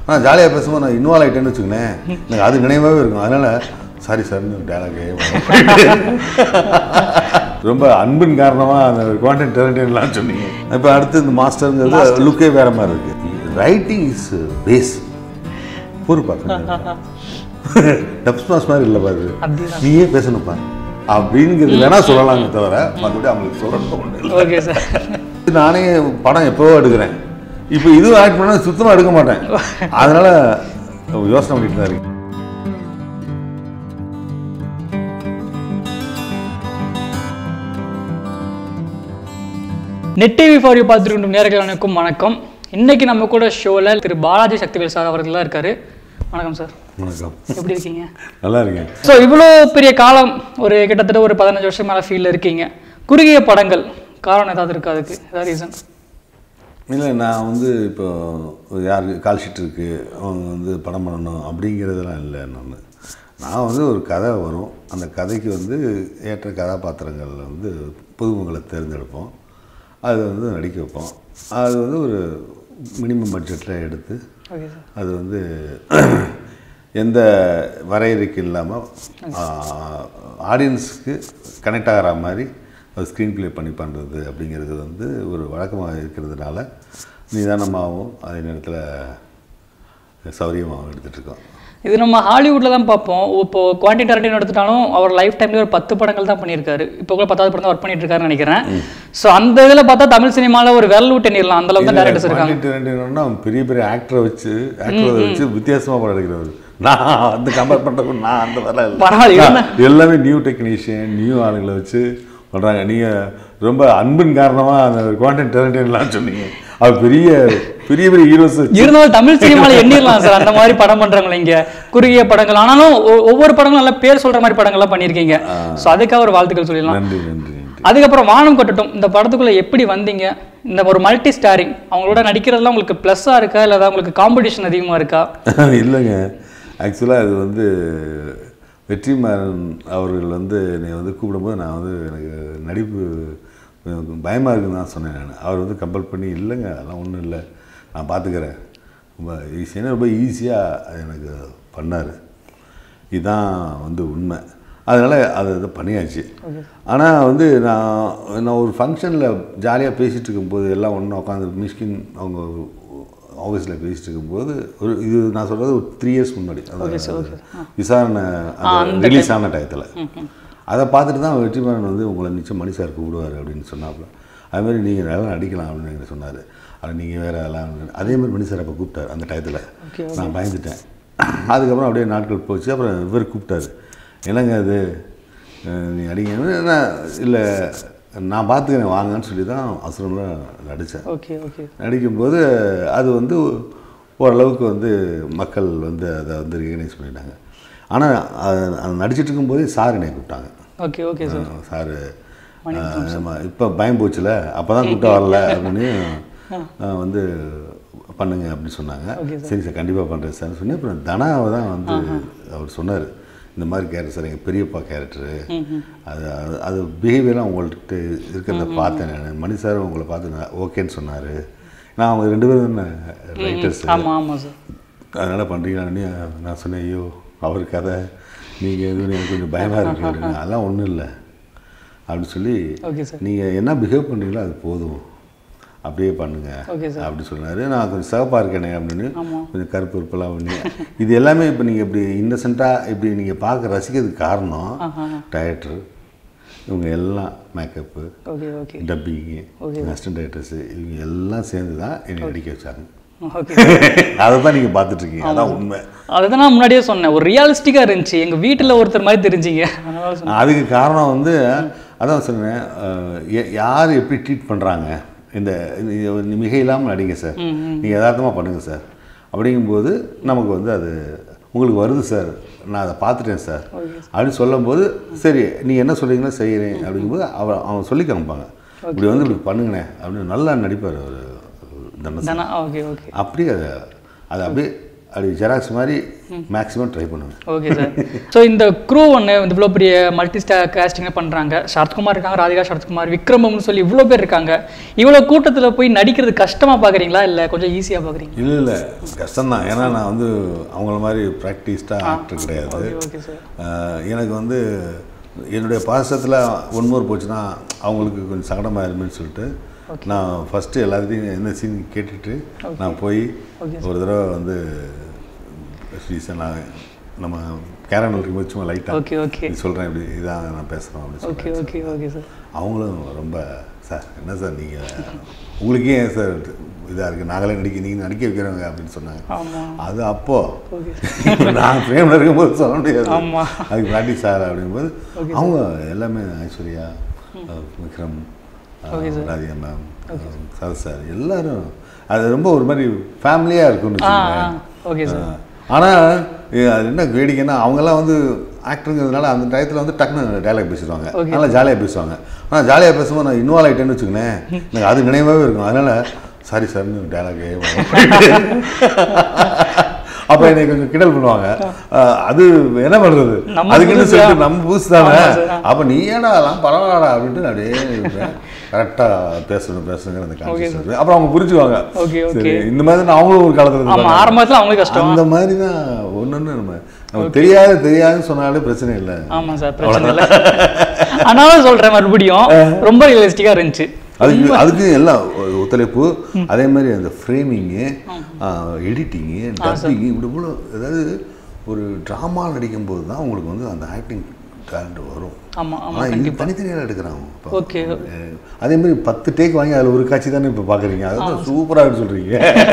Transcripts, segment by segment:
ஆனால் ஜாலியாக பேசும்போது நான் இன்வால்வ் ஆகிட்டேன்னு வச்சுக்கோங்களேன் எனக்கு அது நினைவாகவே இருக்கும் அதனால் சாரி சார்னு டேலாகே ரொம்ப அன்பின் காரணமாக அந்த குவான்டன் டேலண்ட்லாம் சொன்னீங்க இப்போ அடுத்து இந்த மாஸ்டருங்கிறது லுக்கே வேற மாதிரி இருக்கு ரைட்டிங் இஸ் பேஸ் பொறுப்பா டப் ஸ்மாஸ் மாதிரி இல்லை பாரு அப்படிதான். நீயே பேசணும்ப்பா அப்படிங்கிறது வேணா சொல்லலாங்க தவிர மற்றபடி அவங்களுக்கு சொல்லணும் ஒண்ணு இல்லை. ஓகே சார் நானே படம் எப்போவோ எடுக்கிறேன் இப்போ இது ஆக்ட் பண்ணால் சுத்தமாக எடுக்க மாட்டேன் அதனால யோசனை பண்ணிட்டு தான் இருக்கேன் நெட் டிவி ஃபார் யூ பார்த்துருக்கும் நேர்கள் அனைக்கும் வணக்கம் இன்னைக்கு நம்ம கூட ஷோவில் திரு பாலாஜி சக்திவேல் சார் அவர்கள்லாம் இருக்காரு வணக்கம் சார் வணக்கம் எப்படி இருக்கீங்க நல்லா இருக்கேன் ஸோ இவ்வளோ பெரிய காலம் ஒரு கிட்டத்தட்ட ஒரு பதினஞ்சு வருஷம் மேலே ஃபீல்டில் இருக்கீங்க குறுகிய படங்கள் காரணம் ஏதாவது இருக்கா அதுக்கு ஏதாவது ரீசன் இல்லை நான் வந்து இப்போ யாருக்கு கால் ஷீட் இருக்குது அவங்க வந்து படம் பண்ணணும் அப்படிங்கிறதெல்லாம் இல்லை நான் நான் வந்து ஒரு கதை வரும் அந்த கதைக்கு வந்து ஏற்ற கதாபாத்திரங்கள் வந்து புதுமுகங்களை தேர்ந்தெடுப்போம் அது வந்து நடிக்க வைப்போம் அது வந்து ஒரு மினிமம் பட்ஜெட்டில் எடுத்து ஓகே சார் அது வந்து எந்த வரையறைக்கு இல்லாமல் ஆடியன்ஸுக்கு கனெக்ட் ஆகிற மாதிரி ஒரு ஸ்க்ரீன் ப்ளே பண்ணி பண்ணுறது அப்படிங்கிறது வந்து ஒரு வழக்கமாக இருக்கிறதுனால நிதானமாகவும் அதே நேரத்தில் சௌரியமாகவும் எடுத்துகிட்ருக்கோம் இது நம்ம ஹாலிவுட்டில் தான் பார்ப்போம் இப்போ குவான்டி டரண்டின் எடுத்துட்டாலும் அவர் லைஃப் டைம்லேயே ஒரு பத்து படங்கள் தான் பண்ணியிருக்காரு இப்போ கூட பத்தாவது படம் தான் ஒர்க் பண்ணிட்டு இருக்காருன்னு நினைக்கிறேன் ஸோ அந்த இதில் பார்த்தா தமிழ் சினிமாவில் ஒரு விரல் விட்டு எண்ணிடலாம் அந்த அளவுக்கு தான் டேரக்டர்ஸ் இருக்காங்க பாண்டியன் ரெண்டுன்னா பெரிய பெரிய ஆக்டரை வச்சு ஆக்டரை வச்சு வித்தியாசமாக படம் எடுக்கிறவர் நான் வந்து கம்பேர் பண்ணுறதுக்கு நான் அந்த வரல இல்லை பரவாயில்ல இருந்தா- எல்லாமே நியூ டெக்னீஷியன் நியூ ஆளுங்களை வச்சு பண்ணுறாங்க நீங்கள் ரொம்ப அன்பின் காரணமாக அந்த குவான்டன் டேலண்ட்லாம் சொன்னீங்க அவர் பெரிய பெரிய பெரிய ஹீரோஸ் இருந்தாலும் தமிழ் சினிமாவில் எண்ணிடலாம் சார் அந்த மாதிரி படம் பண்றவங்கள இங்க குறுகிய படங்கள் ஆனாலும் ஒ- ஒவ்வொரு படங்களும் நல்ல பேர் சொல்ற மாதிரி படங்கள்லாம் பண்ணியிருக்கீங்க ஸோ அதுக்காக ஒரு வாழ்த்துக்கள் சொல்லிடலாம் நன்றி நன்றி நன்றி அதுக்கப்புறம் வானம் கொட்டட்டும் இந்த படத்துக்குள்ள எப்படி வந்தீங்க இந்த ஒரு மல்டி ஸ்டாரிங் அவங்களோட நடிக்கிறதுலாம் உங்களுக்கு ப்ளஸ்ஸாக இருக்கா இல்லை ஏதாவது உங்களுக்கு காம்படிஷன் அதிகமாக இருக்கா இல்லைங்க ஆக்சுவலாக அது வந்து வெற்றிமாறன் அவர்கள் வந்து என்னை வந்து கூப்பிடும்போது நான் வந்து எனக்கு நடிப்பு பயமாக இருக்குன்னு தான் சொன்னேன் நான் அவர் வந்து கம்பல் பண்ணி இல்லைங்க அதெல்லாம் ஒன்றும் இல்லை நான் பார்த்துக்கிறேன் ரொம்ப ஈஸியான ரொம்ப ஈஸியாக எனக்கு பண்ணார் இதுதான் வந்து உண்மை அதனால் அதை இதை பண்ணியாச்சு ஆனால் வந்து நான் நான் ஒரு ஃபங்க்ஷனில் ஜாலியாக பேசிகிட்டு இருக்கும்போது எல்லாம் ஒன்றா உட்காந்து மிஸ்கின் அவங்க ஆஃபீஸில் பேசிட்டு இருக்கும்போது ஒரு இது நான் சொல்கிறது ஒரு த்ரீ இயர்ஸ் முன்னாடி அதாவது விசாரணை அந்த ரிலீஸ் ஆன டயத்தில் அதை பார்த்துட்டு தான் வெற்றிமாறன் வந்து உங்களை நிச்சயம் மணி சார் கூப்பிடுவார் அப்படின்னு சொன்னாப்புல அது மாதிரி நீங்கள் நல்லா நடிக்கலாம் அப்படின்னு எனக்கு சொன்னார் அது நீங்கள் வேறு எல்லாம் அதே மாதிரி மணி சார் அப்போ கூப்பிட்டார் அந்த டயத்தில் நான் பயந்துட்டேன் அதுக்கப்புறம் அப்படியே நாட்கள் போச்சு அப்புறம் இவர் கூப்பிட்டாரு என்னங்க அது அஹ் நீ அடிங்க இல்லை நான் பார்த்துக்கிறேன் வாங்கன்னு சொல்லி தான் அவசரமாக நடித்தேன் ஓகே ஓகே நடிக்கும்போது அது வந்து ஓரளவுக்கு வந்து மக்கள் வந்து அதை வந்து ரெகனைஸ் பண்ணிட்டாங்க ஆனால் அது நடிச்சிட்டு இருக்கும்போதே சார் என்னை கூப்பிட்டாங்க ஓகே ஓகே சார் சார் ஆமாம் இப்போ பயம் போச்சுல அப்போ தான் கூப்பிட்டா வரல அப்படின்னு அஹ், வந்து பண்ணுங்க அப்படின்னு சொன்னாங்க சரி சார் கண்டிப்பாக பண்ணுறேன் சார் சொன்னேன் அப்புறம் தனாவை தான் வந்து அவர் சொன்னார் இந்த மாதிரி கேரக்டர் சார் எங்கள் பெரியப்பா கேரக்டரு அது அது- அது பிஹேவியர்லாம் உங்கள்கிட்ட இருக்கிறத பார்த்தேன் நான் மணி சார் உங்களை பார்த்து நான் ஓகேன்னு சொன்னார் நான் அவங்க ரெண்டு பேரும் ரைட்டர்ஸ் ஆமா ஆமா சார் அதனால் பண்ணுறீங்களான்னு நான் சொன்னேன் ஐயோ அவர் கதை நீங்கள் எதுவும் எனக்கு கொஞ்சம் பயமாக இருக்கு அப்படின்னு அதெல்லாம் ஒன்றும் இல்லை அப்படின்னு சொல்லி ஓகே சார் நீங்கள் என்ன பிஹேவ் பண்ணுறீங்களோ அது போதும் அப்படியே பண்ணுங்க ஓகே சார் அப்படி சொன்னார் நான் கொஞ்சம் சிவப்பாக இருக்கேனே அப்படின்னு கொஞ்சம் கருப்பு கருப்பெல்லாம் பண்ணி இது எல்லாமே இப்போ நீங்கள் இப்படி இன்னசென்ட்டாக இப்படி நீங்கள் பார்க்க ரசிக்கிறதுக்கு காரணம் டயட்ரு இவங்க எல்லாம் makeup okay okay dubbing assistant directors இவங்க எல்லாம் சேர்ந்து தான் என்னை நடிக்க வச்சாங்க ஓகே அதை தான் நீங்கள் பார்த்துட்ருக்கீங்க அதான் உண்மை அதுதான் நான் முன்னாடியே சொன்னேன் ஒரு ரியாலிஸ்டிக்காக இருந்துச்சு எங்க வீட்டுல ஒருத்தர் மாதிரி தெரிஞ்சீங்க அதனால சொன்னேன் அதுக்கு காரணம் வந்து அதான் சொன்னேன் அஹ், ய- யார் எப்படி ட்ரீட் பண்ணுறாங்க இந்த இது மிக இல்லாமல் நடிங்க சார் நீங்கள் யதார்த்தமாக பண்ணுங்கள் சார் அப்படிங்கும்போது நமக்கு வந்து அது உங்களுக்கு வருது சார் நான் அதை பார்த்துட்டேன் சார் அப்படின்னு சொல்லும்போது சரி நீ என்ன சொல்கிறீங்களோ செய்கிறேன் அப்படிங்கும்போது அவர் அவங்க சொல்லி காமிப்பாங்க இப்படி வந்து இப்படி பண்ணுங்கண்ணே அப்படின்னு நல்லா நடிப்பார் அவர் தண்டனை தானா ஓகே ஓகே அப்படியே அதை அதை அப்படியே அப்படி ஜெராக்ஸ் மாதிரி மேக்ஸிமம் ட்ரை பண்ணுவேன் ஓகே சார் ஸோ இந்த க்ரூ ஒன்று இவ்வளோ பெரிய மல்டி ஸ்டார் காஸ்டிங் பண்ணுறாங்க சரத்குமார் இருக்காங்க ராதிகா சரத்குமார் விக்ரமம்னு சொல்லி இவ்வளோ பேர் இருக்காங்க இவ்வளோ கூட்டத்தில் போய் நடிக்கிறது கஷ்டமாக பார்க்குறீங்களா இல்லை கொஞ்சம் ஈஸியாக பார்க்குறீங்க இல்லை இல்லை கஷ்டம்தான் ஏன்னா நான் வந்து அவங்கள மாதிரி ப்ராக்டிஸ்டாக ஆக்டர் கிடையாது ஓகே ஓகே சார் ஆஹ் எனக்கு வந்து என்னுடைய பாசத்தில் ஒன்மோர் போச்சுன்னா அவங்களுக்கு கொஞ்சம் சங்கடமாக இருமேன்னு சொல்லிட்டு நான் ஃபஸ்ட்டு எல்லாத்தையும் என்ன சீன் கேட்டுட்டு நான் போய் ஒரு தடவை வந்து ரீசனாக நம்ம கேரன் இருக்கும்போது சும்மா லைட்டாக ஓகே ஓகே சொல்கிறேன் இப்படி இதான் நான் பேசுகிறோம் அப்படின்னு ஓகே சொல்கிறேன் ஓகே ஓகே சார் அவங்களும் ரொம்ப சார் என்ன சார் நீங்கள் உங்களுக்கே ஏன் சார் இதாக இருக்குது நாங்களே நடிக்க நீங்கள் நடிக்க வைக்கிறவங்க அப்படின்னு சொன்னாங்க ஆமாம் அது அப்போ ஓகே நான் ஃப்ரேமில் இருக்கும்போது சொல்ல முடியாது ஆமா. அதுக்கு ப்ராக்டிஸ் சார் அப்படிங்கும்போது அவங்க எல்லாமே ஐஸ்வர்யா அஹ், விக்ரம் அஹ், ராதிகா மேம் சரத் சார் எல்லாரும் அது ரொம்ப ஒரு மாதிரி ஃபேமிலியாக இருக்கும்னு ஆ வச்சுக்கோங்களேன் ஓகே சார் ஆனால் அது என்ன வேடிக்கைன்னா அவங்கெல்லாம் வந்து ஆக்டருங்கிறதுனால அந்த டயத்தில் வந்து டக்குன்னு டைலாக் பேசிடுவாங்க நல்லா ஜாலியாக பேசுவாங்க ஆனால் ஜாலியாக பேசும்போது நான் இன்வால்வ் ஆகிட்டேன்னு வச்சுக்கோங்களேன் எனக்கு அது நினைவாகவே இருக்கும் அதனால் சாரி சார்னு டைலாகே அப்போ என்னை கொஞ்சம் கிண்டல் பண்ணுவாங்க அஹ் அது என்ன பண்ணுறது நம்ம அதுக்குன்னு புதுசா? சொல்லிட்டு நம்ம புதுசு தானே ஆமா சார். அப்போ நீ ஏடா அதெல்லாம் பரவாயில்லடா அப்படின்ட்டு நான் அப்படியே கரெக்டாக பேசணும் பேசணுங்கிற அந்த கான்செப்ட் அப்புறம் அவங்க புரிஞ்சுவாங்க ஓகே ஓகே சரி இந்த மாதிரி தான் அவங்களும் ஒரு காலத்தில் ஆமாம் ஆரம்பத்தில் அவங்களுக்கு கஷ்டம் அந்த மாதிரி தான் ஒன்று நம்ம நமக்கு தெரியாது தெரியாதுன்னு சொன்னாலே பிரச்சனை இல்லை ஆமாம் சார் பிரச்சனை இல்லை ஆனாலும் சொல்கிறேன் மறுபடியும் ரொம்ப ரியலிஸ்டிக்காக இருந்துச்சு அதுக்கு அதுக்கு எல்லாம் ஒ- ஒத்துழைப்பு அதே மாதிரி அந்த ஃப்ரேமிங்கு எடிட்டிங்கு டப்பிங்கு இப்படி இவ்வளோ அதாவது ஒரு ட்ராமா நடிக்கும்போது தான் உங்களுக்கு வந்து அந்த ஆக்டிங் டேலண்ட் வரும் ஆமாம் ஆமாம் ஆனால் இது தனித்தனியாக எடுக்கிறாங்க இப்போ. ஓகே அஹ் அதே மாதிரி பத்து டேக் வாங்கி அதில் ஒரு காட்சி தானே இப்போ பார்க்குறீங்க அதுதான் சூப்பராக சொல்கிறீங்க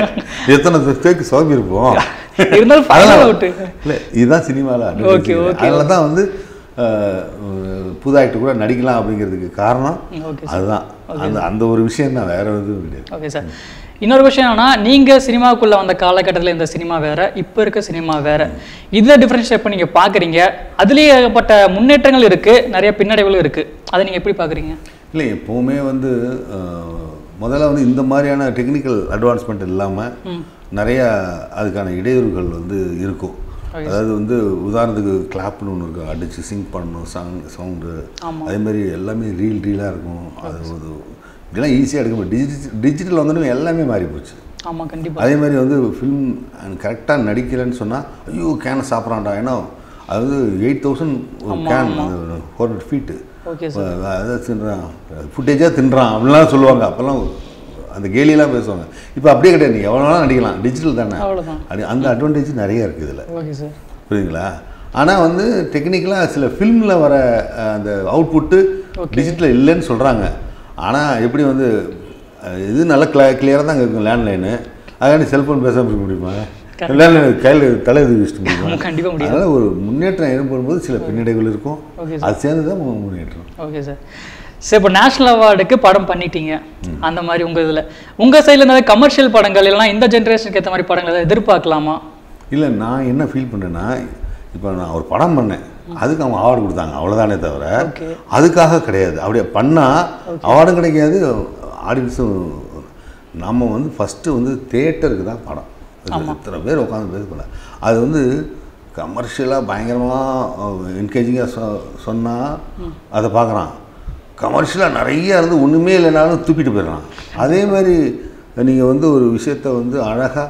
எத்தனை டேக் சோம்பி இருப்போம் இருந்தாலும் ஃபைனல் அவுட்டு இல்லை இதுதான் சினிமாவில் Okay, okay. அதில் தான் வந்து அஹ், புது ஆக்டர் கூட நடிக்கலாம் அப்படிங்கிறதுக்கு காரணம் ஓகே அதுதான் அந்த அந்த ஒரு விஷயம் தான் வேற எதுவும் கிடையாது ஓகே சார் இன்னொரு விஷயம் என்னன்னா நீங்கள் சினிமாவுக்குள்ளே வந்த காலகட்டத்தில் இந்த சினிமா வேற இப்போ இருக்க சினிமா வேற இதில் டிஃப்ரென்ஷியேட் பண்ணி நீங்கள் பார்க்குறீங்க அதுலேயே ஏகப்பட்ட முன்னேற்றங்கள் இருக்குது நிறைய பின்னடைவுகளும் இருக்குது அதை நீங்கள் எப்படி பார்க்குறீங்க இல்லை எப்போவுமே வந்து அஹ், முதல்ல வந்து இந்த மாதிரியான டெக்னிக்கல் அட்வான்ஸ்மெண்ட் இல்லாமல் நிறைய அதுக்கான இடையூறுகள் வந்து இருக்கும் அதாவது வந்து உதாரணத்துக்கு கிளாப்னு ஒன்று இருக்கும் அடித்து சிங்க் பண்ணணும் சவுண்ட் சவுண்டு அதே மாதிரி எல்லாமே ரீல் ரீலாக இருக்கும் அது ஒரு இதெல்லாம் ஈஸியாக எடுக்க முடியும் டிஜிட்டல் டிஜிட்டல் வந்தோடனே எல்லாமே மாறி போச்சு ஆமாம் கண்டிப்பாக அதே மாதிரி வந்து ஃபிலிம் கரெக்டாக நடிக்கலைன்னு சொன்னால் ஐயோ கேனை சாப்பிட்றான்டா ஏன்னா அது வந்து எயிட் தௌசண்ட் ஒரு can four hundred feet okay அதை தின்றான் ஃபுட்டேஜாக தின்றான் அப்படிலாம் சொல்லுவாங்க அப்போல்லாம் அந்த கேலியெல்லாம் பேசுவாங்க இப்போ அப்படியே கிடையாது நீ எவ்வளோ நாளும் நடிக்கலாம் டிஜிட்டல் தானே அவ்வளோதான் அது அந்த அட்வான்டேஜ் நிறைய இருக்குது இதில் ஓகே சார் புரியுதுங்களா ஆனால் வந்து டெக்னிக்கலாக சில ஃபிலிமில் வர அஹ், அந்த அவுட்புட்டு டிஜிட்டல் இல்லைன்னு சொல்கிறாங்க ஆனால் எப்படி வந்து அஹ், இது நல்லா கிள கிளியராக தான் இருக்கும் லேண்ட்லைனு அதுக்காண்டி செல்ஃபோன் பேசாமல் இருக்க முடியுமா லேண்ட்லைன் கையில் தலை இது வச்சுட்டு முடியுமா கண்டிப்பாக முடியும் அதனால் ஒரு முன்னேற்றம் ஏற்படும்போது சில பின்னடைவுகள் இருக்கும் ஓகே அது சேர்ந்து தான் மு- முன்னேற்றம் ஓகே சார் சரி இப்போ நேஷனல் அவார்டுக்கு படம் பண்ணிட்டீங்க அந்த மாதிரி உங்கள் இதில் உங்கள் சைடில் இருந்த கமர்ஷியல் படங்கள் இல்லைனா இந்த ஜென்ரேஷனுக்கு ஏற்ற மாதிரி படங்கள் ஏதாவது எதிர்பார்க்கலாமா இல்லை நான் என்ன ஃபீல் பண்ணுறேன்னா இப்போ நான் ஒரு படம் பண்ணேன் அதுக்கு அவங்க அவார்டு கொடுத்தாங்க அவ்வளோதானே தவிர ஓகே அதுக்காக கிடையாது அப்படியே பண்ணால் அவார்டும் கிடைக்காது ஆடியன்ஸும் நம்ம வந்து ஃபஸ்ட்டு வந்து தேட்டருக்கு தான் படம் அது இத்தனை பேர் உட்காந்து பேச பண்ண அது வந்து கமர்ஷியலாக பயங்கரமாக என்கேஜிங்காக சொ சொன்னால் அதை பார்க்குறான் கமர்ஷியலாக நிறைய இருந்து ஒன்றுமே இல்லைனாலும் தூக்கிட்டு போயிடுறான் அதே மாதிரி நீங்கள் வந்து ஒரு விஷயத்தை வந்து அழகாக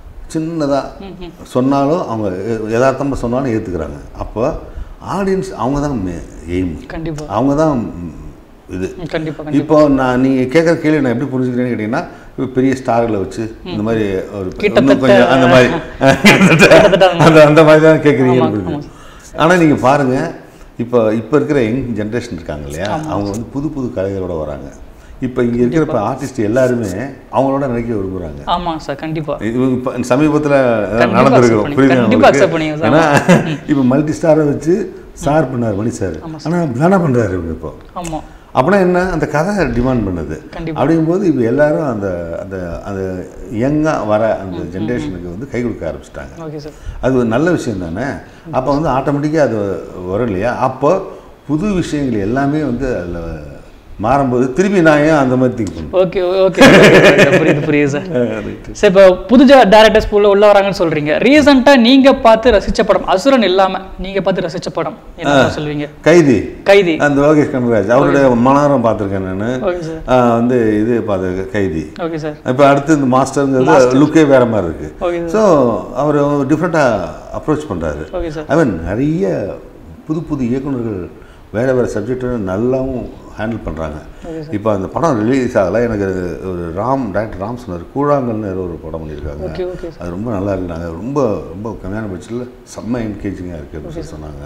சின்னதாக சொன்னாலும் அவங்க யதார்த்தமாக சொன்னாலும் ஏற்றுக்கிறாங்க அப்போ ஆடியன்ஸ் அவங்க தான் எய்ம் கண்டிப்பாக அவங்க தான் ம், இது கண்டிப்பாக கண்டிப்பாக இப்போ நான் நீங்கள் கேட்குற கேள்வி நான் எப்படி புரிஞ்சுக்கிறேன்னு கேட்டிங்கன்னா இப்போ பெரிய ஸ்டார்களை வச்சு இந்த மாதிரி ஒரு இன்னும் கொஞ்சம் அந்த மாதிரி அந்த அந்த மாதிரி தான் கேட்குறீங்க ஆனால் நீங்கள் பாருங்கள் இப்போ இப்போ இருக்கிற யங் ஜென்ரேஷன் இருக்காங்க இல்லையா அவங்க வந்து புது புது கலைகளோட வராங்க இப்போ இங்கே இருக்கிற இப்போ ஆர்டிஸ்ட் எல்லாருமே அவங்களோட நடிக்க விரும்புகிறாங்க ஆமாம் சார் கண்டிப்பாக இது இப்போ சமீபத்தில் கண்டிப்பா நடந்திருக்கிறோம் accept புரியுது பண்ணி- கண்டிப்பா accept பண்ணிங்க சார். ஏன்னா இப்போ மல்டி ஸ்டாரை வச்சு ஸ்டார் பண்ணார் மணி சார் ஆனால் தானே பண்ணுறாரு இப்போ ஆமாம் அப்படின்னா என்ன அந்த கதை டிமாண்ட் பண்ணுது கண்டிப்பா. அப்படிங்கும்போது இப்போ எல்லாரும் அந்த அந்த அந்த யங்காக வர அந்த ஜென்ரேஷனுக்கு வந்து கை கொடுக்க ஆரம்பிச்சிட்டாங்க ஓகே சார் அது ஒரு நல்ல விஷயம் தானே அப்போ வந்து ஆட்டோமேட்டிக்காக அது வரும் இல்லையா அப்போ புது விஷயங்கள் எல்லாமே வந்து அதில் மாறும்போது திருப்பி நான் ஏன் அந்த மாதிரி திங்க் பண்ணுறேன் ஓகே ஓகே புரியுது புரியுது சார் சரி இப்போ புது டேரக்டர்ஸ் உள்ள உள்ள வராங்கன்னு சொல்றீங்க ரீசெண்டா நீங்க பார்த்து ரசிச்ச படம் அசுரன் இல்லாம நீங்க பார்த்து ரசிச்ச படம் என்ன சொல்லுவீங்க கைதி கைதி அந்த லோகேஷ் கனகராஜ் அவருடைய மனோரம் பார்த்துருக்கேன் நான் ஓகே சார் வந்து இது பார்த்து கைதி ஓகே சார் இப்போ அடுத்து இந்த மாஸ்டருங்கிறது லுக்கே வேற மாதிரி இருக்கு ஓகே ஸோ அவர் டிஃப்ரெண்ட்டாக அப்ரோச் பண்ணுறாரு ஓகே சார் ஐ மீன் நிறைய புது புது இயக்குனர்கள் வேறு வேறு சப்ஜெக்ட் நல்லாவும் ஹேண்டில் பண்ணுறாங்க இப்போ அந்த படம் ரிலீஸ் ஆகலை எனக்கு ஒரு ராம் டேரக்டர் ராம் சொன்னார் கூழாங்கல்னு ஏதோ ஒரு படம் பண்ணியிருக்காங்க ஓகே ஓகே அது ரொம்ப நல்லா இருக்கு நாங்கள் ரொம்ப ரொம்ப கம்மியான பட்சத்தில் செம்ம என்கேஜிங்காக இருக்குது அப்படின்னு சொல்லி சொன்னாங்க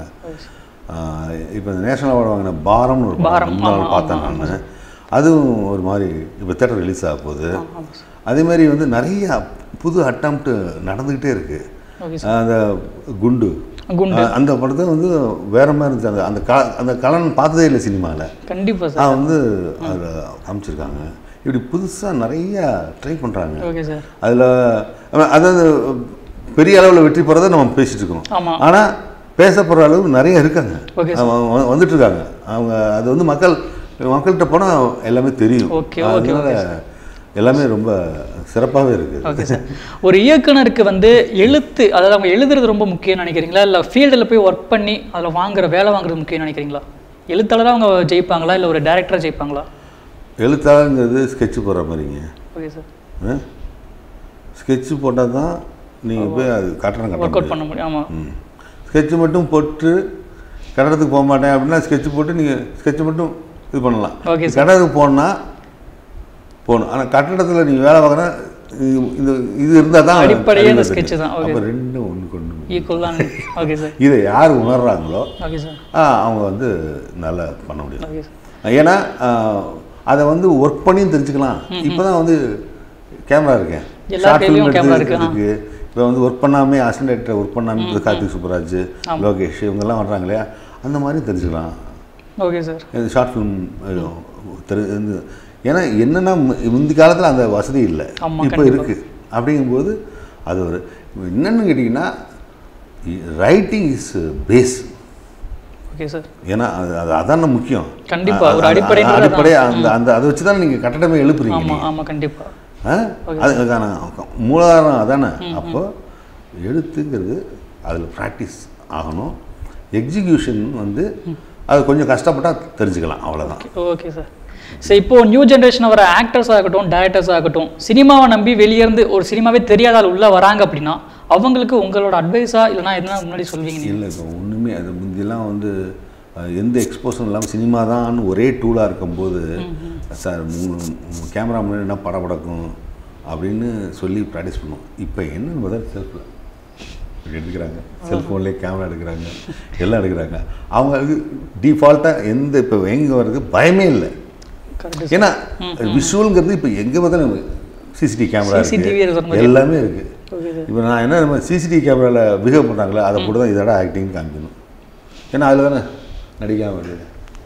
இப்போ இந்த நேஷனல் அவார்டு வாங்கின பாரம்னு ஒரு படம் ரொம்ப நாள் பார்த்தேன் நான் அதுவும் ஒரு மாதிரி இப்போ தேட்டர் ரிலீஸ் ஆக போகுது அதே மாதிரி வந்து நிறைய புது அட்டம்ப்ட் நடந்துக்கிட்டே இருக்குது ஓகே அந்த குண்டு குண்டு. அஹ் அந்த படத்தை வந்து வேற மாதிரி இருந்துச்சு அந்த அந்த க அந்த கலன் பார்த்ததே இல்லை சினிமாவில் கண்டிப்பா சார் நான் வந்து அதில் காமிச்சிருக்காங்க இப்படி புதுசாக நிறைய ட்ரை பண்ணுறாங்க ஓகே சார் அதில் அதாவது பெரிய அளவில் வெற்றி பெறதை நம்ம பேசிட்டு இருக்கோம் ஆமா ஆனால் பேசப்படுற அளவு நிறைய இருக்காங்க Okay, அவங்க வ- வந்துட்டு இருக்காங்க அவங்க அது வந்து மக்கள் மக்கள்கிட்ட போனால் எல்லாமே தெரியும் Okay, okay, அதனால எல்லாமே ரொம்ப சிறப்பாகவே இருக்குது ஓகே சார் ஒரு இயக்குனருக்கு வந்து எழுத்து அதாவது அவங்க எழுதுறது ரொம்ப முக்கியம்னு நினைக்கிறீங்களா இல்லை ஃபீல்டில் போய் ஒர்க் பண்ணி அதில் வாங்குற வேலை வாங்குறது முக்கியம்னு நினைக்கிறீங்களா எழுத்தாளராக அவங்க ஜெயிப்பாங்களா இல்லை ஒரு டேரக்டராக ஜெயிப்பாங்களா எழுத்தாளங்கிறது ஸ்கெட்ச் போடுற மாதிரிங்க ஓகே சார் ஸ்கெட்சு போட்டால் தான் நீங்கள் போய் அது கட்டணம் ஒர்க் கட்டணும் அவுட் பண்ண முடியும் ஆமாம் ஸ்கெட்சு மட்டும் போட்டு கட்டடத்துக்கு போக மாட்டேன் அப்படின்னா ஸ்கெட்சு போட்டு நீங்கள் ஸ்கெட்சு மட்டும் இது பண்ணலாம் ஓகே கட்டடத்துக்கு போனால் போகணும் ஆனால் கட்டடத்தில் நீங்கள் வேலை பார்க்குறா இந்த இது இருந்தால் தான் அடிப்படையே இந்த அறிவு sketch இருக்கு. தான், okay. அப்போ ரெண்டும் ஒன்று கொண்டு ஈக்குவல் தான் ஓகே சார் இதை யார் உணர்றாங்களோ ஓகே சார் ஆ, அவங்க வந்து நல்லா பண்ண முடியும் ஓகே சார் ஏன்னா ஆ, அதை வந்து ஒர்க் பண்ணியும் தெரிஞ்சுக்கலாம் இப்போ தான் வந்து கேமரா இருக்கேன் எல்லா ஷார்ட் கையிலயும் ஃபிலிம் camera இருக்கு, ஆ. இருக்கு இப்போ வந்து ஒர்க் பண்ணாமே அசிஸ்டன்ட் டைரக்டர் ஒர்க் பண்ணாமே இப்போ கார்த்திக் சுப்பராஜ் லோகேஷ் இவங்கெல்லாம் வர்றாங்க இல்லையா அந்த மாதிரியும் தெரிஞ்சுக்கலாம் ஓகே சார் இந்த ஷார்ட் ஃபிலிம் தெரி இந்த- ஏன்னா என்னென்னா முந்தி காலத்தில் அந்த வசதி இல்லை ஆமா, இப்போ இருக்குது அப்படிங்கும்போது அது ஒரு என்னன்னு கேட்டிங்கன்னா writing is base okay sir ஏன்னா அது அது அதான முக்கியம் கண்டிப்பா, ஒரு அது- அது- அடிப்படைன்றது அதான். அடிப்படை அந்த அந்த அதை வச்சு தான் நீங்கள் கட்டடமே எழுப்புறீங்க ஆமாம் நீங்க. ஆமாம் கண்டிப்பாக ஆ? அது அதுக்கான மூலாதாரம் அதானே அப்போ எழுத்துங்கிறது அதில் ப்ராக்டிஸ் ஆகணும் எக்ஸிக்யூஷன் வந்து அது கொஞ்சம் கஷ்டப்பட்டால் தெரிஞ்சுக்கலாம் அவ்வளோதான் ஓகே சார் சரி இப்போ நியூ ஜென்ரேஷன் வர ஆக்டர்ஸ் ஆகட்டும் டேரக்டர்ஸ் ஆகட்டும் சினிமாவை நம்பி வெளியேருந்து ஒரு சினிமாவே தெரியாத ஆள் உள்ள வராங்க அப்படின்னா அவங்களுக்கு உங்களோட அட்வைஸா இல்லைனா என்ன முன்னாடி சொல்வீங்க நீங்க இல்லை இப்போ ஒன்றுமே அது முந்தியெல்லாம் வந்து அஹ், எந்த எக்ஸ்போஷன் இல்லாமல் சினிமா தான் ஒரே டூலாக இருக்கும்போது சார் கேமரா முன்னாடி என்ன படம் படக்கும் அப்படின்னு சொல்லி ப்ராக்டிஸ் பண்ணுவோம் இப்போ என்னன்னு பார்த்தா செல்ஃபில் எடுக்கிறாங்க செல்ஃபோன்லேயே கேமரா எடுக்கிறாங்க எல்லாம் எடுக்கிறாங்க அவங்க டிஃபால்ட்டாக எந்த இப்போ எங்கே வர்றது பயமே இல்லை கரெக்ட் ஏன்னா விஷுவல்ங்கிறது இப்போ எங்கே பார்த்தாலும் சிசிடிவி கேமரா CCTV இருக்கிற இருக்கு மாதிரி. எல்லாமே இருக்குது ஓகே சார் இப்போ நான் என்ன நம்ம சிசிடிவி கேமராவில் பிஹேவ் பண்ணுறாங்களே அதை போட்டு தான் இதோட ஆக்டிங் காமிக்கணும் ஏன்னா அதில் தானே நடிக்காம வருது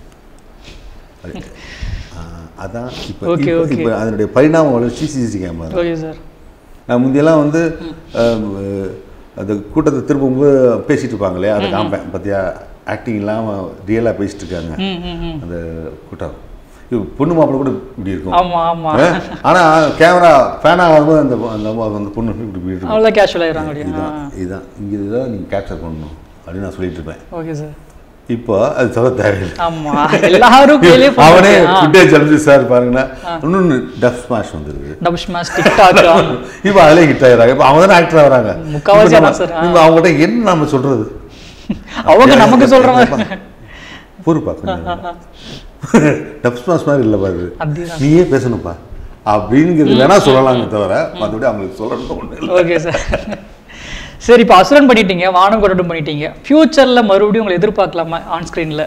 அது ஆ, அதான் இப்போ Okay, இப்போ- okay. இப்போ அதனுடைய பரிணாம வளர்ச்சி சிசிடிவி கேமரா ஓகே சார் நான் முந்தியெல்லாம் வந்து அஹ், அந்த கூட்டத்தை திரும்பும்போது பேசிட்டு இருப்பாங்களே அதை காமிப்பேன் பார்த்தியா ஆக்டிங் இல்லாமல் ரியலாக பேசிட்டு இருக்காங்க ம் ம் ம் அந்த கூட்டம் இப்போ பொண்ணு மாப்பிள்ளை கூட இப்படி இருக்கும் ஆமா ஆமா ஆனால் கேமரா ஃபேன் ஆகும்போது அந்த அந்த அந்த பொண்ணு இப்படி இப்படி இருக்கும் அவ்வளோ கேஷுவல் ஆயிடுறாங்க அப்படியா இதுதான் இதுதான் இங்கே இதுதான் நீங்கள் கேப்சர் பண்ணணும் அப்படின்னு நான் சொல்லிட்டு இருப்பேன் ஓகே சார் இப்போ அது சொல்ல தேவையில்லை ஆமா எல்லாரும் கையிலே அவனே ஃபுட்டேஜ் அனுப்பிச்சு சார் பாருங்கன்னா இன்னொன்று டஃப் ஸ்மாஷ் வந்துருக்கு டபுள் ஸ்மாஷ் டிக்டாக் இப்போ அதிலே ஹிட் ஆயிடுறாங்க இப்போ அவங்க தானே ஆக்டர் வராங்க முக்காவாசி இப்போ அதான் நம்ம- சார், ஆ. இப்போ அவங்ககிட்ட என்ன நம்ம சொல்றது அவங்க நமக்கு சொல்ற மாதிரி பொறுப்பா கொஞ்சம் டஃப் ஸ்மாஷ் மாதிரி இல்லைப்பா இது அப்படிதான் நீயே பேசணும்ப்பா அப்படிங்கிறது வேணா சொல்லலாமே தவிர மற்றபடி அவங்களுக்கு சொல்லணும் ஒன்று இல்லை ஓகே சார் சரி இப்போ அசுரன் பண்ணிட்டீங்க வானம் கொடட்டும் பண்ணிட்டீங்க ஃபியூச்சரில் மறுபடியும் உங்களை எதிர்பார்க்கலாமா ஆன் ஸ்க்ரீனில்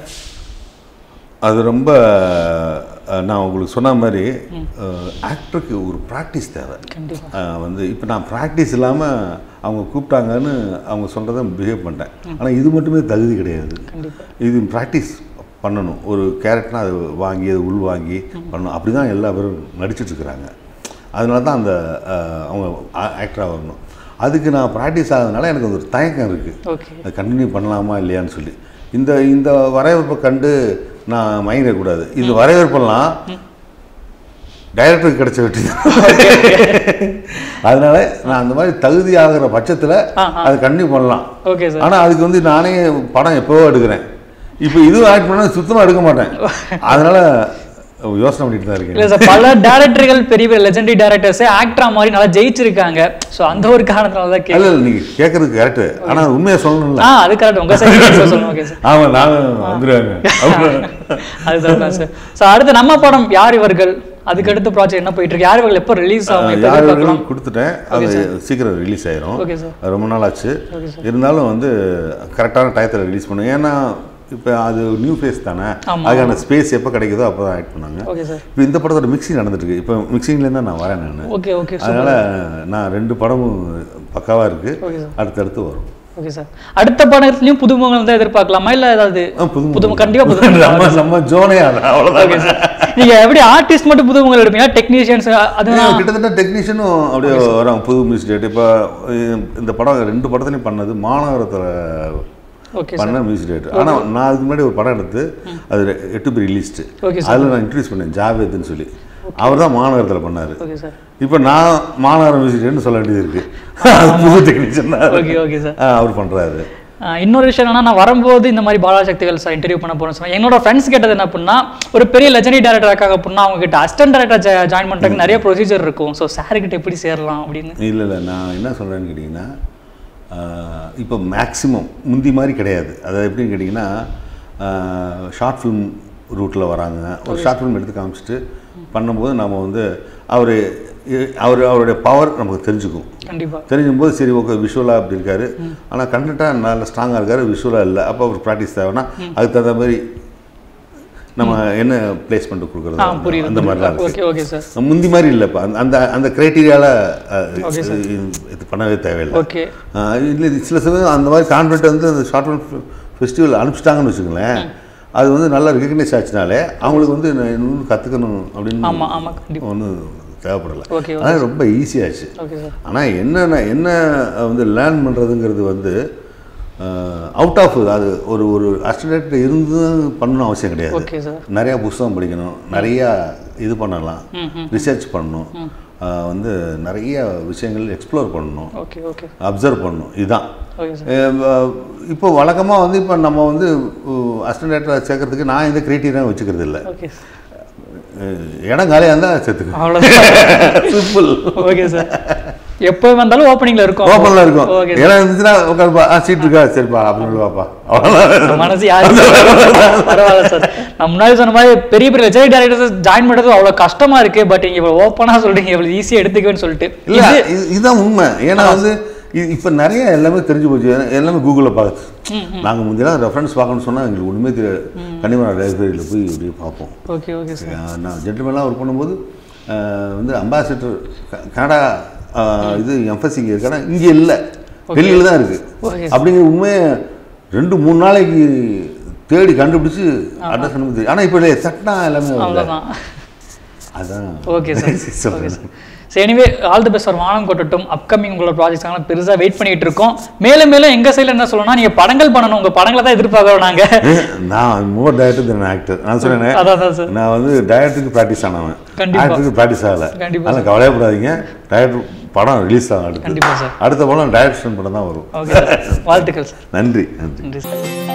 அது ரொம்ப அஹ், நான் உங்களுக்கு சொன்ன மாதிரி ஆக்டருக்கு ஒரு ப்ராக்டிஸ் தேவை கண்டிப்பா அஹ், வந்து இப்போ நான் ப்ராக்டிஸ் இல்லாமல் அவங்க கூப்பிட்டாங்கன்னு அவங்க சொல்கிறத பிஹேவ் பண்ணிட்டேன் ஆனால் இது மட்டுமே தகுதி கிடையாது கண்டிப்பா இது ப்ராக்டிஸ் பண்ணணும் ஒரு கேரக்டர்னா அது வாங்கி அது உள் வாங்கி பண்ணணும் அப்படி தான் எல்லா பேரும் நடிச்சிட்டு இருக்கிறாங்க அதனால தான் அந்த அஹ், அவங்க ஆக்டராக வரணும் அதுக்கு நான் ப்ராக்டிஸ் ஆகிறதுனால எனக்கு ஒரு தயக்கம் இருக்குது ஓகே அதை கண்டினியூ பண்ணலாமா இல்லையான்னு சொல்லி இந்த இந்த வரையறுப்பை கண்டு நான் மயங்கிடக்கூடாது இந்த வரவேற்பெல்லாம் டைரக்டருக்கு கிடைச்ச வெற்றி தான். அதனால நான் அந்த மாதிரி தகுதி ஆகிற பட்சத்தில் ஆ, அது கண்டினியூ பண்ணலாம் ஓகே சார் ஆனால் அதுக்கு வந்து நானே படம் எப்போவோ எடுக்கிறேன் இப்போ இதுவும் ஆக்ட் பண்ணால் சுத்தமாக எடுக்க மாட்டேன் அதனால யோசனை பண்ணிட்டு தான் இருக்கேன் இல்ல சார் பல டேரக்டர்கள் பெரிய பெரிய லெஜெண்டரி டேரக்டர்ஸே ஆக்டரா மாதிரி நல்லா ஜெயிச்சிருக்காங்க ஸோ அந்த ஒரு காரணத்தினால தான் இல்லை இல்லை நீங்கள் கேட்குறது கரெக்டு ஆனால் உண்மையை சொல்லணும்ல ஆ அது கரெக்ட் உங்க சைடு சொல்லுங்க ஓகே சார் ஆமாம் நானும் வந்துடுவாங்க அப்புறம் அதுதான் சார் ஸோ அடுத்து நம்ம படம் யார் இவர்கள் அதுக்கு அடுத்த ப்ராஜெக்ட் என்ன போயிட்டு இருக்கு யார் இவர்கள் எப்போ ரிலீஸ் ஆகும் எப்போ யார் எதிர்பார்க்கலாம் கொடுத்துட்டேன் அது சீக்கிரம் ரிலீஸ் ஆயிரும் ஓகே சார் அது ரொம்ப நாள் ஆச்சு இருந்தாலும் வந்து கரெக்டான டயத்தில் ரிலீஸ் பண்ணும் ஏன்னா இப்போ அது நியூ ஃபேஸ் தானே ஆமா. அதுக்கான ஸ்பேஸ் எப்போ கிடைக்குதோ அப்போ தான் ஆக்ட் பண்ணாங்க ஓகே சார் இப்போ இந்த படத்தோட மிக்சிங் நடந்துட்டு இருக்கு இப்போ மிக்சிங்லேருந்து தான் நான் வரேன் நான் ஓகே ஓகே அதனால நான் ரெண்டு படமும் பக்காவாக இருக்கு ஓகே சார் அடுத்தடுத்து வரும் ஓகே சார் அடுத்த படத்துலயும் புதுமுகங்கள் தான் எதிர்பார்க்கலாமா இல்ல ஏதாவது ஆ, புதுமுகம். புதுமு கண்டிப்பா புதுமுகம் நம்ம நம்ம ஜோனே அதான் அவ்வளோதான் நீங்க எப்படி ஆர்டிஸ்ட் மட்டும் புதுமுகங்கள் எடுப்பீங்க டெக்னீஷியன்ஸ் அதுதான் கிட்டத்தட்ட டெக்னீஷியனும் அப்படியே வராங்க புது மியூசிக் டேட் இப்போ இந்த படம் ரெண்டு படத்துலையும் பண்ணது மாநகரத்தில் ஓகே பண்ண மியூசிக் டேட் ஆனால் நான் அதுக்கு முன்னாடி ஒரு படம் எடுத்து அது எட்டு பேர் ரிலீஸ்டு ஓகே அதில் நான் இன்ட்ரடியூஸ் பண்ணேன் ஜாவேத்னு சொல்லி அவர் தான் மாநகரத்தில் பண்ணார் ஓகே சார் இப்போ நான் மாநகரம் மியூசிக் டேட்னு சொல்ல வேண்டியது இருக்கு அது புது டெக்னீஷியன் தான் ஓகே ஓகே சார் அவர் பண்ணுறாரு ஆஹ் இன்னொரு விஷயம் என்னன்னா நான் வரும்போது இந்த மாதிரி பாலாசக்திகள் சார் இன்டர்வியூ பண்ண போறேன்னு சொன்னேன் என்னோட ஃப்ரெண்ட்ஸ் கேட்டது என்ன அப்படின்னா ஒரு பெரிய லெஜனரி டேரக்டர் இருக்காங்க அப்படின்னா அவங்க கிட்ட அசிஸ்டன்ட் டேரக்டர் ஜாயின் பண்றதுக்கு நிறைய ப்ரொசீஜர் இருக்கும் ஸோ சார் கிட்ட எப்படி சேரலாம் அப்படின்னு இல்லை இல்லை நான் என்ன சொல்கிறேன்னு கேட்டிங்கன்னா இப்போ மேக்ஸிமம் முந்தி மாதிரி கிடையாது அதாவது எப்படின்னு கேட்டிங்கன்னா ஷார்ட் ஃபிலிம் ரூட்டில் வராங்க ஒரு ஷார்ட் ஃபிலிம் எடுத்து காமிச்சிட்டு பண்ணும்போது நம்ம வந்து அவர் அவர் அவருடைய பவர் நமக்கு தெரிஞ்சுக்கும் கண்டிப்பா தெரிஞ்சும் போது சரி ஓகே விஷுவலாக அப்படி இருக்காரு ஆனால் கண்டென்ட்டாக நல்ல ஸ்ட்ராங்காக இருக்காரு விஷுவலாக இல்லை அப்போ அவர் ப்ராக்டிஸ் தேவைன்னா அதுக்கு தகுந்த மாதிரி நம்ம என்ன பிளேஸ்மெண்ட் ஆ கொடுக்குறது புரியுது அந்த மாதிரிலாம் இருக்குது ஓகே ஓகே சார் முந்தி மாதிரி இல்லை இப்போ அந்த அந்த அந்த க்ரைட்டீரியாவில் இது பண்ணவே தேவையில்லை ஓகே இல்லை சில சமயம் அந்த மாதிரி கான்வென்ட் வந்து அந்த ஷார்ட் ஃபிலிம் ஃபெஸ்டிவல் அனுப்பிச்சிட்டாங்கன்னு வச்சுக்கோங்களேன் அது வந்து நல்லா ரெகக்னைஸ் ஆச்சுனாலே அவங்களுக்கு வந்து நான் இன்னும் கற்றுக்கணும் அப்படின்னு ஆமா ஆமா கண்டிப்பா ஒன்றும் தேவைப்படலை ஓகே அதனால் ரொம்ப ஈஸியாச்சு ஓகே சார் ஆனால் என்னென்ன என்ன வந்து லேர்ன் பண்ணுறதுங்கிறது வந்து அவுட் ஆஃப் அது ஒரு ஒரு அஸ்டடேட் இருந்து பண்ணணும் அவசியம் கிடையாது ஓகே சார் நிறையா புஸ்தகம் படிக்கணும் நிறையா இது பண்ணலாம் ம் ம் ரிசர்ச் பண்ணணும் ஆஹ் வந்து நிறைய விஷயங்கள் எக்ஸ்ப்ளோர் பண்ணணும் ஓகே ஓகே அப்சர்வ் பண்ணணும் இதுதான் ஓகே சார் அஹ் வ- இப்போ வழக்கமாக வந்து இப்போ நம்ம வந்து அஸ்டண்டேட்டர் சேர்க்கறதுக்கு நான் இந்த கிரைட்டீரியா வச்சுக்கிறது இல்லை ஓகே அஹ் இடம் காலியாக இருந்தால் சேர்த்துக்கோ அவ்வளோதான் சிம்பிள் ஓகே சார் எப்போ வந்தாலும் ஓப்பனிங்ல இருக்கும் ஓப்பனில் இருக்கும் ஓகே இடம் இருந்துச்சுன்னா உட்காருப்பா ஆ சீட் இருக்கா சரிப்பா அப்படின்னு பாப்பா அவ்வளோதான் மனசு யாரும் பரவாயில்ல சார் நான் முன்னாடி சொன்ன மாதிரி பெரிய பெரிய லெஜரி டேரக்டர்ஸ் ஜாயின் பண்ணுறது அவ்வளோ கஷ்டமா இருக்கு பட் இங்க இவ்வளோ ஓப்பனாக சொல்றீங்க இவ்வளோ ஈஸியாக எடுத்துக்குவேன்னு சொல்லிட்டு இல்லை இது- இதுதான் உண்மை ஏன்னா வந்து இ- இப்போ நிறைய எல்லாமே தெரிஞ்சு போச்சு ஏன்னா எல்லாமே கூகுளில் பார்த்து நாங்கள் முந்தையெல்லாம் ரெஃபரன்ஸ் பார்க்கணும்னு சொன்னால் எங்களுக்கு ஒன்றுமே தெரியாது கன்னிமரா லைப்ரரியில் போய் அப்படியே பார்ப்போம் ஓகே ஓகே சார் அஹ் நான் ஜென்டில்மேன்லாம் ஒர்க் பண்ணும்போது அஹ் வந்து அம்பாசிடர் கனடா அஹ் இது எம்ஃபசி இங்கே இருக்கு ஆனால் இங்கே இல்லை டெல்லியில் தான் இருக்குது Okay. அப்படிங்கிற உண்மையை ரெண்டு மூணு நாளைக்கு தேடி கண்டுபிடிச்சு அட்ரஸ் பண்ண தெரியும் ஆனால் இப்போ இல்லை தட்டினா எல்லாமே வருது. அவ்வளோதான் அதான் ஓகே சார் ஓகே சொல்றேன். சார் சரி anyway all the best for Vaanam Kottattum upcoming உங்களோட ப்ராஜெக்ட்ஸ்லாம் பெருசாக வெயிட் பண்ணிட்டு இருக்கோம் மேலும் மேலும் எங்கள் சைடில் என்ன சொல்லணும்னா நீங்கள் படங்கள் பண்ணணும் உங்கள் படங்களை தான் எதிர்பார்க்குறோம் நாங்கள் நான் மோர் டயட்டு தென் ஆக்டர் நான் சொன்னேன் அதான் அதான் சார் நான் வந்து டயட்டுக்கு ப்ராக்டிஸ் ஆனவன் கண்டிப்பா. ஆக்டருக்கு ப்ராக்டிஸ் ஆகலை கண்டிப்பா அதனால் கவலையப்படாதீங்க டயட் படம் ரிலீஸ் ஆகும் அடுத்து கண்டிப்பாக சார் அடுத்த படம் டைரக்ஷன் படம் தான் வரும் ஓகே சார் வாழ்த்துக்கள் சார் நன்றி நன்றி நன்றி சார்